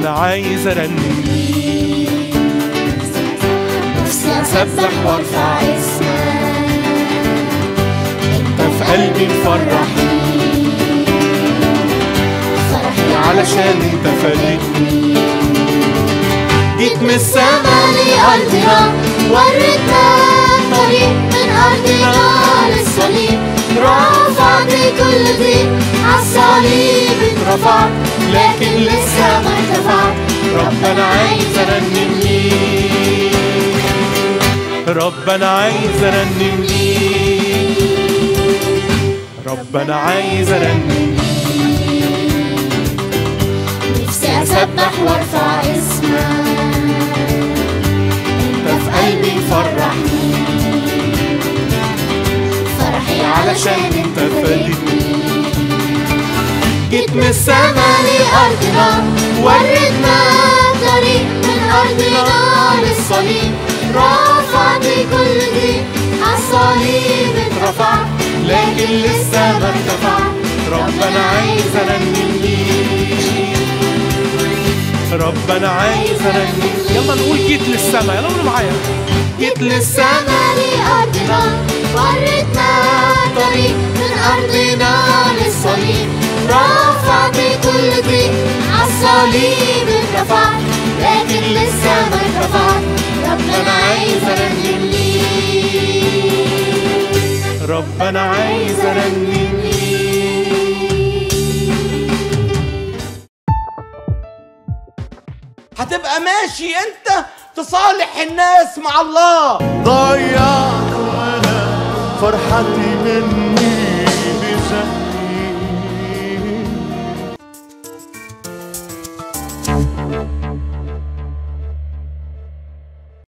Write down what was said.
انا عايز ارنم ليك نفسي أسبح وأرفع اسمك انت في قلبي مفرحني فرحي علشان انت فادتني جيت من السما السما لأرضنا وريتنا طريق من أرضنا للصليب رفعت كل ضيق عالصليب اترفعت لكن لسه ما ارتفعت ربنا عايز ارنم ليك ربنا عايز ارنم ليك ربنا عايز ارنم نفسي أسبح وأرفع اسمك أنت في قلبي مفرحني فرحي علشان أنت فادتني جيت من السما السما لأرضنا وريتنا طريق من أرضنا للصليب رفعت كل ضيق عالصليب اترفعت لكن لسه ما ارتفعت ربنا عايز ارنم ليك ربنا عايز ارنم يلا نقول جيت للسما يلا قولوا معايا جيت للسما السما لأرضنا وريتنا طريق من أرضنا للصليب رفعت كل ضيق عالصليب اترفعت لكن لسه ما ارتفعت ربنا عايز أرنم ليك ربنا عايز ارنم ليك هتبقى ماشي انت تصالح الناس مع الله ضيعت وانا فرحتي منه